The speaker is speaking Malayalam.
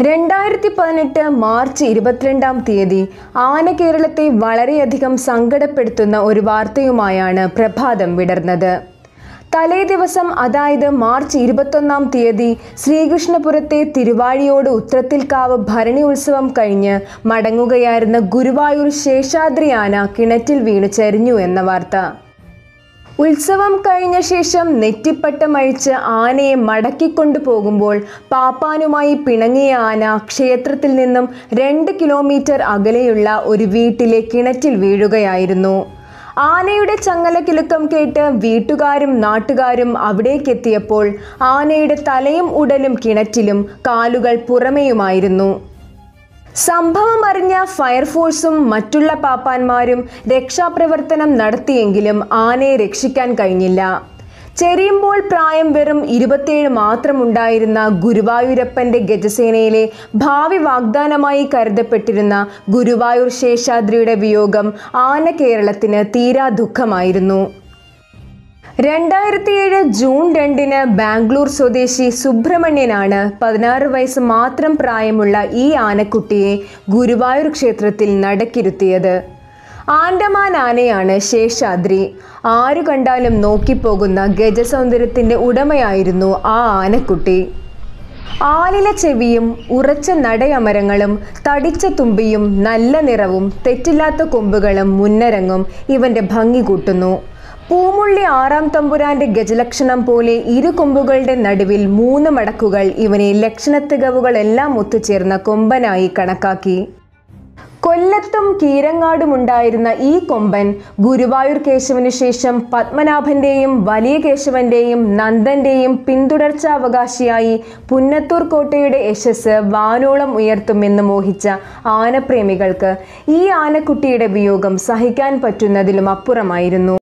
രണ്ടായിരത്തി പതിനെട്ട് മാർച്ച് ഇരുപത്തിരണ്ടാം തീയതി ആന കേരളത്തെ വളരെയധികം സങ്കടപ്പെടുത്തുന്ന ഒരു വാർത്തയുമായാണ് പ്രഭാതം വിടർന്നത് തലേ ദിവസം അതായത് മാർച്ച് ഇരുപത്തൊന്നാം തീയതി ശ്രീകൃഷ്ണപുരത്തെ തിരുവാഴിയോട് ഉത്രത്തിൽക്കാവ് ഭരണി ഉത്സവം കഴിഞ്ഞ് മടങ്ങുകയായിരുന്ന ഗുരുവായൂർ ശേഷാദ്രി ആന കിണറ്റിൽ വീണു ചരിഞ്ഞു എന്ന വാർത്ത ഉത്സവം കഴിഞ്ഞ ശേഷം നെറ്റിപ്പട്ടം അഴിച്ച് ആനയെ മടക്കിക്കൊണ്ടു പോകുമ്പോൾ പാപ്പാനുമായി പിണങ്ങിയ ആന ക്ഷേത്രത്തിൽ നിന്നും രണ്ട് കിലോമീറ്റർ അകലെയുള്ള ഒരു വീട്ടിലെ കിണറ്റിൽ വീഴുകയായിരുന്നു ആനയുടെ ചങ്ങലക്കിലുക്കം കേട്ട് വീട്ടുകാരും നാട്ടുകാരും അവിടേക്കെത്തിയപ്പോൾ ആനയുടെ തലയും ഉടലും കിണറ്റിലും കാലുകൾ പുറമെയുമായിരുന്നു സംഭവം അറിഞ്ഞ ഫയർഫോഴ്സും മറ്റുള്ള പാപ്പാന്മാരും രക്ഷാപ്രവർത്തനം നടത്തിയെങ്കിലും ആനയെ രക്ഷിക്കാൻ കഴിഞ്ഞില്ല ചെരിയുമ്പോൾ പ്രായം വെറും ഇരുപത്തിയേഴ് മാത്രമുണ്ടായിരുന്ന ഗുരുവായൂരപ്പന്റെ ഗജസേനയിലെ ഭാവി വാഗ്ദാനമായി കരുതപ്പെട്ടിരുന്ന ഗുരുവായൂർ ശേഷാദ്രിയുടെ വിയോഗം ആന കേരളത്തിന് തീരാ ദുഃഖമായിരുന്നു രണ്ടായിരത്തിയേഴ് ജൂൺ രണ്ടിന് ബാംഗ്ലൂർ സ്വദേശി സുബ്രഹ്മണ്യനാണ് പതിനാറ് വയസ്സ് മാത്രം പ്രായമുള്ള ഈ ആനക്കുട്ടിയെ ഗുരുവായൂർ ക്ഷേത്രത്തിൽ നടക്കിരുത്തിയത് ആൻഡമാൻ ആനയാണ് ശേഷാദ്രി ആരു കണ്ടാലും നോക്കിപ്പോകുന്ന ഗജസൗന്ദര്യത്തിൻ്റെ ഉടമയായിരുന്നു ആ ആനക്കുട്ടി ആലില ചെവിയും ഉറച്ച നടയമരങ്ങളും തടിച്ച തുമ്പിയും നല്ല നിറവും തെറ്റില്ലാത്ത കൊമ്പുകളും മുന്നരങ്ങും ഇവന്റെ ഭംഗി കൂട്ടുന്നു പൂമുള്ളി ആറാം തമ്പുരാന്റെ ഗജലക്ഷണം പോലെ ഇരു കൊമ്പുകളുടെ നടുവിൽ മൂന്ന് മടക്കുകൾ ഇവനെ ലക്ഷണത്തികവുകളെല്ലാം ഒത്തുചേർന്ന കൊമ്പനായി കണക്കാക്കി കൊല്ലത്തും കീരങ്ങാടും ഉണ്ടായിരുന്ന ഈ കൊമ്പൻ ഗുരുവായൂർ കേശവന് ശേഷം പത്മനാഭന്റെയും വലിയ കേശവന്റെയും നന്ദന്റെയും പിന്തുടർച്ചാവകാശിയായി പുന്നത്തൂർ കോട്ടയുടെ യശസ് വാനോളം ഉയർത്തുമെന്ന് മോഹിച്ച ആനപ്രേമികൾക്ക് ഈ ആനക്കുട്ടിയുടെ വിയോഗം സഹിക്കാൻ പറ്റുന്നതിലും അപ്പുറമായിരുന്നു